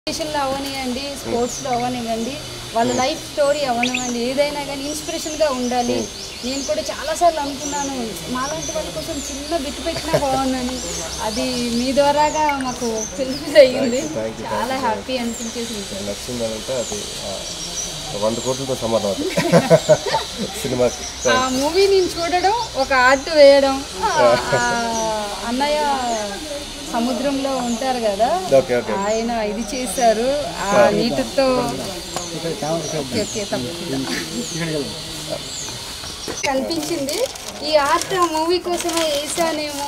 ఎడ్యుకేషన్లో అవనివ్వండి స్పోర్ట్స్లో అవనివ్వండి వాళ్ళ లైఫ్ స్టోరీ అవనివ్వండి ఏదైనా కానీ ఇన్స్పిరేషన్గా ఉండాలి నేను కూడా చాలాసార్లు అనుకున్నాను మాలాంటి వాళ్ళ కోసం చిన్న బిట్టు పెట్టినా బాగుందని అది మీ ద్వారాగా మాకు ఫుల్ఫిల్ అయ్యింది Thank you, చాలా హ్యాపీ అనిపించేసింది సార్ నచ్చిందనంటే అది ఆ, వంద కోట్లతో సమానం అది సినిమాకి ఆ మూవీ నేను చూడడం ఒక ఆర్ట్ వేయడం ఆ, ఆ అన్నయ్య సముద్రంలో ఉంటారు కదా ఓకే ఓకే ఆయన ఇది చేశారు ఆ నీటితో ఓకే ఓకే తప్పకుండా కనిపించింది ఈ ఆర్ట్ మూవీ కోసమే వేసానేమో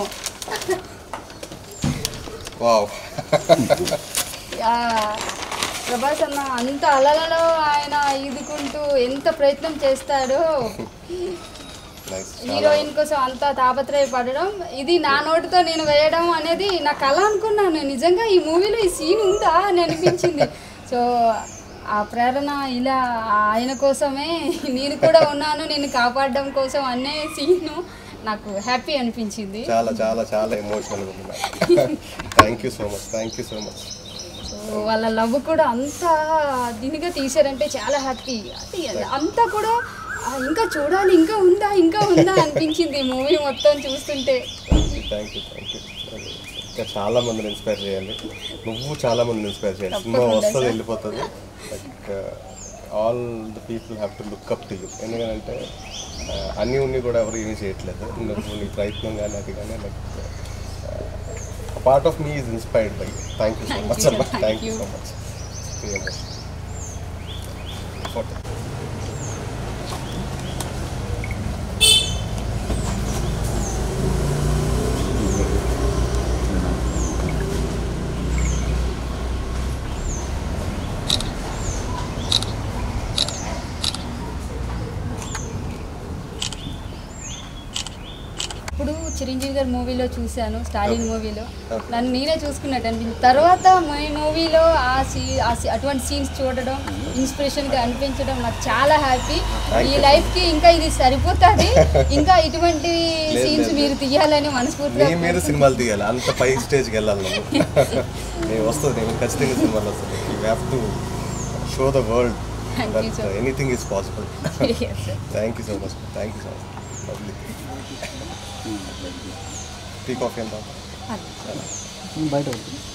వావ్ ఆ, ప్రభాస్ అన్న అంత అలలలో ఆయన ఈదుకుంటూ ఎంత ప్రయత్నం చేస్తాడో నైస్ హీరోయిన్ కోసం అంత తాపత్రయపడడం ఇది నా నోటితో నేను వేయడం అనేది నా కళ అనుకున్నాను నిజంగా ఈ మూవీలో ఈ సీన్ ఉందా అని అనిపించింది సో ఆ ప్రేరణ ఇలా ఆయన కోసమే నేను కూడా ఉన్నాను నేను కాపాడడం కోసం అనే సీన్ నాకు హ్యాపీ అనిపించింది చాలా చాలా చాలా ఎమోషనల్గా ఉంది thank you so much thank you so much so వాళ్ళ లవ్ కూడా అంత దీనిగా తీశారంటే చాలా హ్యాపీ అది అంతా కూడా ఆ, ఇంకా చూడాలి ఇంకా ఉందా ఇంకా ఉందా అనిపించింది ఈ మూవీ మొత్తం చూస్తుంటే థ్యాంక్ యూ థ్యాంక్ యూ ఇంకా చాలా మందిని ఇన్స్పైర్ చేయాలి నువ్వు చాలా మందిని ఇన్స్పైర్ చేయాలి సినిమా వస్తుంది వెళ్ళిపోతుంది like all the people have to look up to you ఎందుకంటే అన్నీ ఉన్ని కూడా ఎవరు ఏమీ చేయట్లేదు నువ్వు నీ ప్రయత్నం కానీ అది కానీ like part of me is inspired by thank you so Thank much you, అమ్మా thank thank you you. So much photo ఇప్పుడు చిరంజీవి గారి మూవీలో చూశాను స్టాలిన్ మూవీలో నన్ను నేనే చూసుకున్నట్టు అనిపించింది తర్వాత మీ మూవీలో ఆ సీ ఆ సీ- అటువంటి సీన్స్ చూడడం ఇన్స్పిరేషన్గా అనిపించడం నాకు చాలా హ్యాపీ ఈ లైఫ్కి ఇంకా ఇది సరిపోతుంది ఇంకా ఇటువంటి సీన్స్ మీరు తీయాలని మనస్ఫూర్తిగా నీ మీద సినిమాలు తీయాలి అంత పై స్టేజ్కి వెళ్ళాలి నువ్వు నేను వస్తుంది నేను ఖచ్చితంగా సినిమాలు వస్తుంది you have to show the world Thank you, sir. Anything is possible Yes, sir. Thank you so much thank you so much lovely tea coffee ఎంత అది. బయట ఉంటుంది